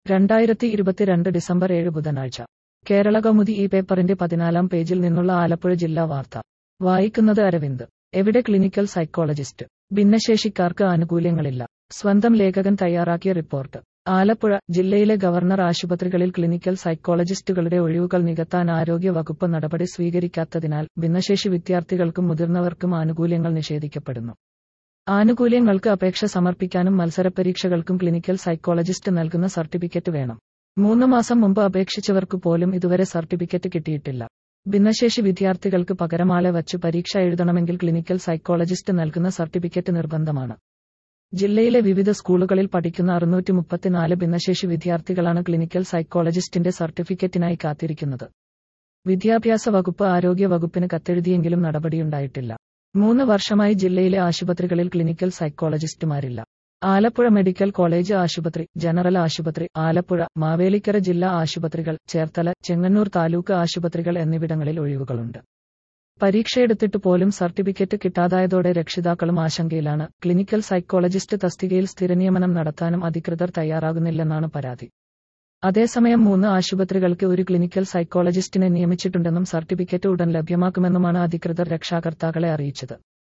രണ്ടായിരത്തി ഇരുപത്തിരണ്ട് ഡിസംബർ ഏഴ് ബുധനാഴ്ച കേരള കൗമുദി ഈ പേപ്പറിന്റെ പതിനാലാം പേജിൽ നിന്നുള്ള ആലപ്പുഴ ജില്ലാ വാർത്ത വായിക്കുന്നത് അരവിന്ദ് എവിടെ ക്ലിനിക്കൽ സൈക്കോളജിസ്റ്റ് ഭിന്നശേഷിക്കാർക്ക് ആനുകൂല്യങ്ങളില്ല സ്വന്തം ലേഖകൻ തയ്യാറാക്കിയ റിപ്പോർട്ട് ആലപ്പുഴ ജില്ലയിലെ ഗവർണർ ആശുപത്രികളിൽ ക്ലിനിക്കൽ സൈക്കോളജിസ്റ്റുകളുടെ ഒഴിവുകൾ നികത്താൻ ആരോഗ്യ വകുപ്പ് നടപടി സ്വീകരിക്കാത്തതിനാൽ ഭിന്നശേഷി വിദ്യാർത്ഥികൾക്കും മുതിർന്നവർക്കും ആനുകൂല്യങ്ങൾ നിഷേധിക്കപ്പെടുന്നു ആനുകൂല്യങ്ങൾക്ക് അപേക്ഷ സമർപ്പിക്കാനും മത്സരപരീക്ഷകൾക്കും ക്ലിനിക്കൽ സൈക്കോളജിസ്റ്റ് നൽകുന്ന സർട്ടിഫിക്കറ്റ് വേണം മൂന്ന് മാസം മുമ്പ് അപേക്ഷിച്ചവർക്ക് പോലും ഇതുവരെ സർട്ടിഫിക്കറ്റ് കിട്ടിയിട്ടില്ല ഭിന്നശേഷി വിദ്യാർത്ഥികൾക്ക് പകരമാളെ വച്ച് പരീക്ഷ എഴുതണമെങ്കിൽ ക്ലിനിക്കൽ സൈക്കോളജിസ്റ്റ് നൽകുന്ന സർട്ടിഫിക്കറ്റ് നിർബന്ധമാണ് ജില്ലയിലെ വിവിധ സ്കൂളുകളിൽ പഠിക്കുന്ന അറുന്നൂറ്റി മുപ്പത്തിനാല് ഭിന്നശേഷി വിദ്യാർത്ഥികളാണ് ക്ലിനിക്കൽ സൈക്കോളജിസ്റ്റിന്റെ സർട്ടിഫിക്കറ്റിനായി കാത്തിരിക്കുന്നത് വിദ്യാഭ്യാസ വകുപ്പ് ആരോഗ്യ വകുപ്പിന് കത്തെഴുതിയെങ്കിലും നടപടിയുണ്ടായിട്ടില്ല മൂന്ന് വർഷമായി ജില്ലയിലെ ആശുപത്രികളിൽ ക്ലിനിക്കൽ സൈക്കോളജിസ്റ്റുമാരില്ല ആലപ്പുഴ മെഡിക്കൽ കോളേജ് ആശുപത്രി ജനറൽ ആശുപത്രി ആലപ്പുഴ മാവേലിക്കര ജില്ലാ ആശുപത്രികൾ ചേർത്തല ചെങ്ങന്നൂർ താലൂക്ക് ആശുപത്രികൾ എന്നിവിടങ്ങളിൽ ഒഴിവുകളുണ്ട് പരീക്ഷയെടുത്തിട്ട് പോലും സർട്ടിഫിക്കറ്റ് കിട്ടാതായതോടെ രക്ഷിതാക്കളും ആശങ്കയിലാണ് ക്ലിനിക്കൽ സൈക്കോളജിസ്റ്റ് തസ്തികയിൽ സ്ഥിരനിയമനം നടത്താനും അധികൃതർ തയ്യാറാകുന്നില്ലെന്നാണ് പരാതി അതേസമയം മൂന്ന് ആശുപത്രികൾക്ക് ഒരു ക്ലിനിക്കൽ സൈക്കോളജിസ്റ്റിനെ നിയമിച്ചിട്ടുണ്ടെന്നും സർട്ടിഫിക്കറ്റ് ഉടൻ ലഭ്യമാക്കുമെന്നുമാണ് അധികൃതർ രക്ഷാകർത്താക്കളെ അറിയിച്ചത്